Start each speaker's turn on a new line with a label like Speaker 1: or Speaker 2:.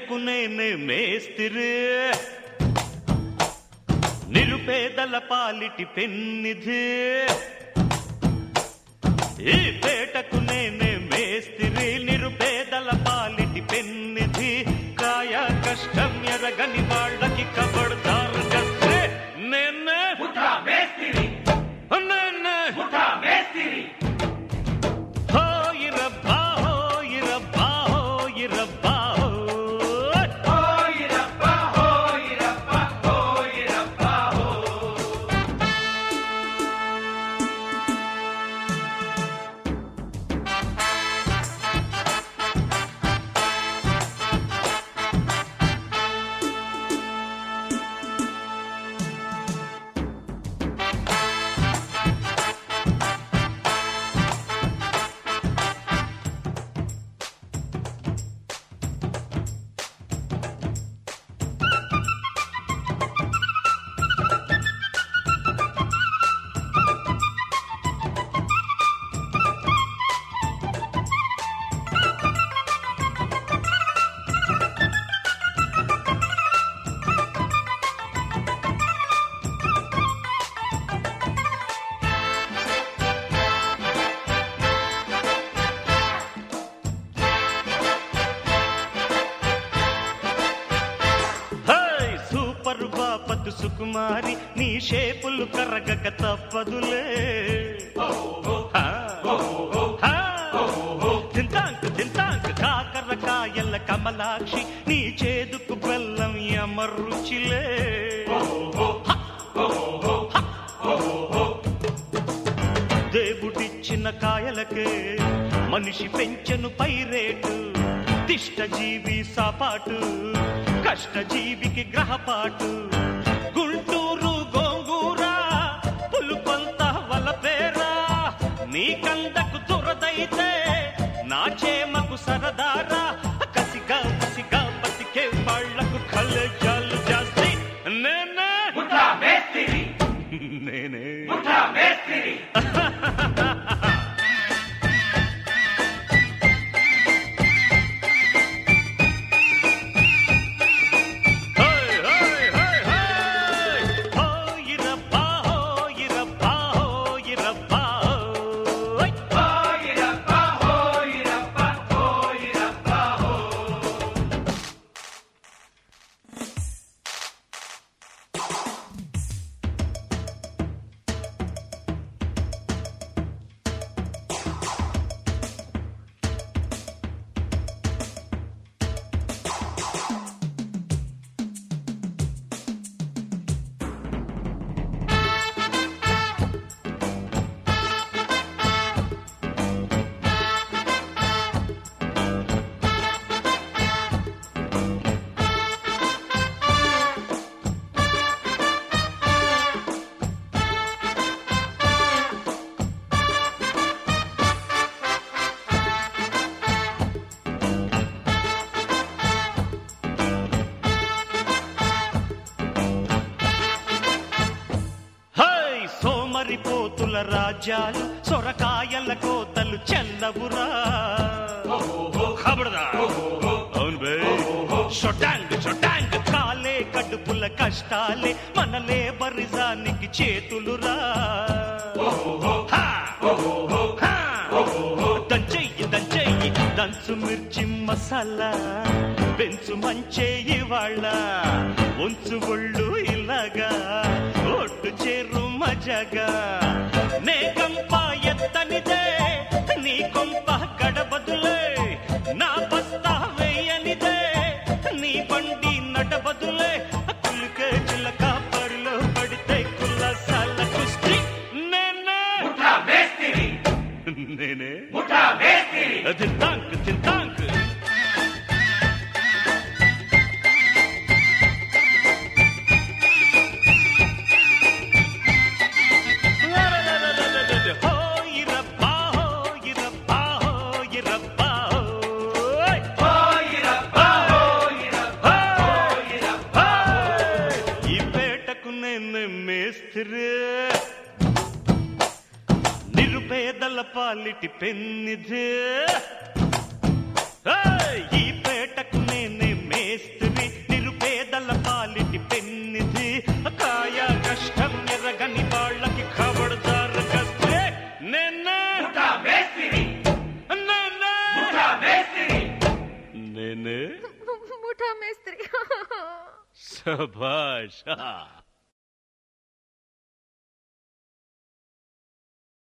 Speaker 1: పేటకు నేనే మేస్తిరి నిరుపేదల పాలిటి పెన్నిధి ఈ పేటకు నేనే మేస్తిరి నిరుపేదల పాలిటి పెన్నిధి కాయ కష్టం ఎరగని వాళ్ళకి కబడ్దారు కస్తే నేనే
Speaker 2: ముఠా మేస్తిరి
Speaker 1: నేనే
Speaker 2: ముఠా మేస్తిరి
Speaker 1: హోయిరబ్బా హోయిరబ్బా హోయిరబ్బా హోయ్.
Speaker 2: హోయిరప్ప హోయిరప్ప హోయిరప్ప హో
Speaker 1: హై సూపర్ బాపతు సుకుమారి నీ షేపులు కరగక తప్పదులే హా, హా. తింతాంక్ తింతాంక్ కాకరకాయల కమలాక్షి నీ చేదుకు బెల్లం యమరుచిలే దేవుడిచ్చిన కాయలకే మనిషి పెంచెను పైరేటు తిష్టజీవి సాపాటు కష్టజీవికి గ్రహపాటు గుంటూరు గోంగూర పులుపంత వలపేరా నీ కందకు దురదైతే నా చేమకు సరదారా కసిగా కసిగా బతికే వాళ్లకు కళ్ళజాలు జాస్తి నేనే
Speaker 2: ముఠా మేస్తిరి
Speaker 1: నేనే
Speaker 2: ముఠా మేస్తిరి
Speaker 1: హై హై హై హై హోయిరబ్బా హోయిరబ్బా హోయిరబ్బా హోయ్
Speaker 2: హోయిరప్ప హోయిరప్ప హోయిరప్ప హో
Speaker 1: హై సోమరిపోతుల రాజ్యాలు సొరకాయల కోతలు చెల్లవురా ఖబర్దార్. అవును బే షొటాంగ్ షొటాంగ్ కాలే కడుపుల కష్టాలే మన లేబరిజానికి చేతులురా హా! హా! దంచెయ్యి దంచెయ్యి దంచు మిర్చి మసాలా పెంచు మంచే ఇవాళ్ళ ఉంచు ఒళ్ళు ఇలాగా ఒట్టు చేరు మజగా నే కంప ఎత్తనిదే నీ కొంప గడబదులే నా బస్తా వేయనిదే నీ బండి నడబదులే కులికే చిలక పరిలో పడితే కుల్లసాల కుస్తీ నేనే
Speaker 2: ముఠా మేస్తిరి
Speaker 1: నేనే
Speaker 2: ముఠా మేస్తిరి
Speaker 1: తింటాంక్ తింటాంక్ హోయిరబ్బా హోయిరబ్బా హోయిరబ్బా హోయ్.
Speaker 2: హోయిరప్ప హోయిరప్ప హోయిరప్ప
Speaker 1: ఈ పేటకు నేను మేస్త్రి నిరుపేదల పాలిటి పెన్నిధి ఏయ్! ఈ పేటకు నేనే మేస్త్రి నిన్ను
Speaker 3: ముఠా మేస్త్రి
Speaker 1: సభాష్